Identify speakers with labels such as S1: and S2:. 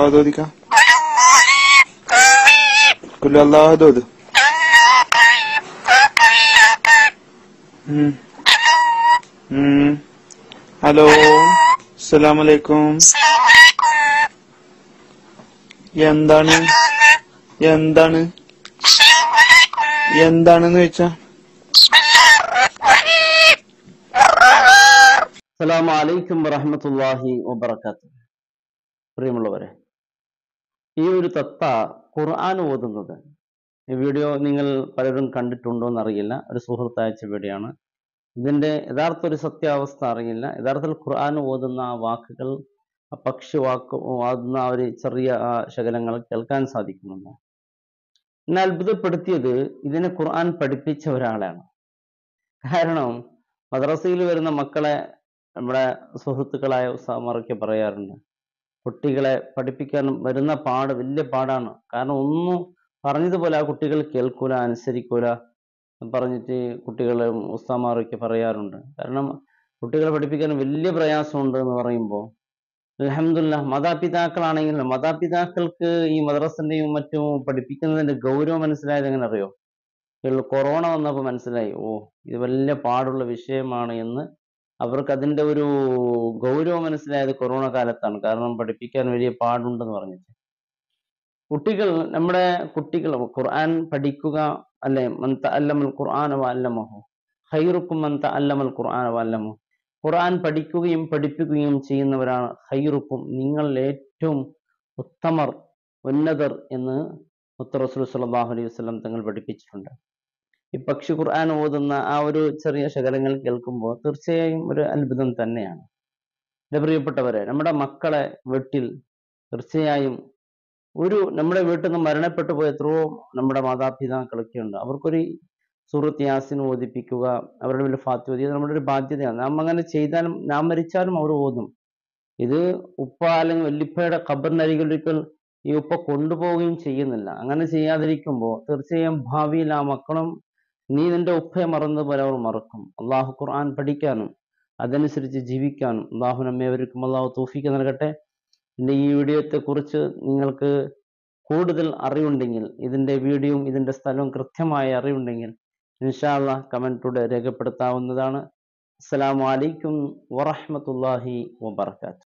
S1: അള്ളാഹു ഓദിക്കാം കുല്ലു അള്ളാഹു ഓത് ഉം. ഉം. ഹലോ അസ്സലാമു അലൈക്കും എന്താണ് എന്താണ് എന്താണെന്ന് ചോദിച്ചാ
S2: അസ്സലാമു അലൈക്കും വറഹ്മത്തുള്ളാഹി വബറകാത്ത് പ്രിയമുള്ളവരെ ഈ ഒരു തത്ത ഖുർആൻ ഓതുന്നത് ഈ വീഡിയോ നിങ്ങൾ പലരും കണ്ടിട്ടുണ്ടോ എന്നറിയില്ല ഒരു സുഹൃത്ത് അയച്ച വീഡിയോ ആണ് ഇതിന്റെ യഥാർത്ഥ ഒരു സത്യാവസ്ഥ അറിയില്ല യഥാർത്ഥത്തിൽ ഖുർആൻ ഓതുന്ന ആ വാക്കുകൾ ആ പക്ഷി വാക്ക് ഓതുന്ന ആ ഒരു ചെറിയ ആ ശകലങ്ങൾ കേൾക്കാൻ സാധിക്കുന്നുണ്ട് എന്നെ അത്ഭുതപ്പെടുത്തിയത് ഇതിനെ ഖുർആൻ പഠിപ്പിച്ച ഒരാളാണ് കാരണം മദ്രസയിൽ വരുന്ന മക്കളെ നമ്മുടെ സുഹൃത്തുക്കളായ ഉസാമറൊക്കെ പറയാറുണ്ട് കുട്ടികളെ പഠിപ്പിക്കാൻ വരുന്ന പാട് വലിയ പാടാണ് കാരണം ഒന്നും പറഞ്ഞതുപോലെ ആ കുട്ടികൾ കേൾക്കൂല അനുസരിക്കൂല പറഞ്ഞിട്ട് കുട്ടികൾ ഉസ്താമാറൊക്കെ പറയാറുണ്ട് കാരണം കുട്ടികളെ പഠിപ്പിക്കാൻ വലിയ പ്രയാസമുണ്ട് എന്ന് പറയുമ്പോൾ അലഹമില്ല മാതാപിതാക്കളാണെങ്കിൽ മാതാപിതാക്കൾക്ക് ഈ മദ്രസന്റെയും മറ്റും പഠിപ്പിക്കുന്നതിന്റെ ഗൗരവം മനസ്സിലായത് എങ്ങനെ അറിയോ ഇതിൽ കൊറോണ വന്നപ്പോൾ മനസ്സിലായി ഓ ഇത് വലിയ പാടുള്ള വിഷയമാണ് എന്ന് അവർക്ക് അതിന്റെ ഒരു ഗൗരവം മനസ്സിലായത് കൊറോണ കാലത്താണ് കാരണം പഠിപ്പിക്കാൻ വലിയ പാടുണ്ടെന്ന് പറഞ്ഞിട്ട് കുട്ടികൾ നമ്മുടെ കുട്ടികൾ ഖുർആൻ പഠിക്കുക അല്ലെ മന്ത അല്ലമൽ ഖുർആൻ വല്ലമഹു ഹൈറുക്കും മന്ത അല്ലമൽ ഖുർആൻ വല്ലമു ഖുർആൻ പഠിക്കുകയും പഠിപ്പിക്കുകയും ചെയ്യുന്നവരാണ് ഹൈറുക്കും നിങ്ങൾ ഏറ്റവും ഉത്തമർ ഉന്നതർ എന്ന് മുത്ത റസൂൽ സല്ലല്ലാഹു അലൈഹി വസല്ലം തങ്ങൾ പഠിപ്പിച്ചിട്ടുണ്ട് ഈ പക്ഷി ഖുർആൻ ഓതുന്ന ആ ഒരു ചെറിയ ശകലങ്ങൾ കേൾക്കുമ്പോൾ തീർച്ചയായും ഒരു അത്ഭുതം തന്നെയാണ് എൻ്റെ പ്രിയപ്പെട്ടവരെ നമ്മുടെ മക്കളെ വീട്ടിൽ തീർച്ചയായും ഒരു നമ്മുടെ വീട്ടിൽ നിന്ന് മരണപ്പെട്ടു പോയ എത്രയോ നമ്മുടെ മാതാപിതാക്കളൊക്കെ ഉണ്ട് അവർക്കൊരു സൂറത്ത് യാസിൻ ഓദിപ്പിക്കുക അവരുടെ വലിയ ഫാത്തി ഓതി നമ്മുടെ ഒരു ബാധ്യതയാണ് നാം അങ്ങനെ ചെയ്താലും നാം മരിച്ചാലും അവർ ഓതും ഇത് ഉപ്പ അല്ലെങ്കിൽ വല്ലിപ്പയുടെ ഖബറിനരികിലൊരിക്കൽ ഈ ഉപ്പ കൊണ്ടുപോവുകയും ചെയ്യുന്നില്ല അങ്ങനെ ചെയ്യാതിരിക്കുമ്പോൾ തീർച്ചയായും ഭാവിയിൽ ആ മക്കളും നീ നിന്റെ ഉപ്പയെ മറന്നതുപോലെ അവർ മറക്കും അള്ളാഹു ഖുർആൻ പഠിക്കാനും അതനുസരിച്ച് ജീവിക്കാനും അള്ളാഹു നമ്മേവർക്കും അള്ളാഹു തൗഫീക്ക് നൽകട്ടെ എൻ്റെ ഈ വീഡിയോത്തെ കുറിച്ച് നിങ്ങൾക്ക് കൂടുതൽ അറിവുണ്ടെങ്കിൽ ഇതിൻ്റെ വീഡിയോയും ഇതിൻ്റെ സ്ഥലവും കൃത്യമായ അറിവുണ്ടെങ്കിൽ ഇൻഷാല്ല കമൻറ്റിലൂടെ രേഖപ്പെടുത്താവുന്നതാണ് അസ്സലാമു അലൈക്കും വറഹ്മത്തുള്ളാഹി വബർക്കാത്തു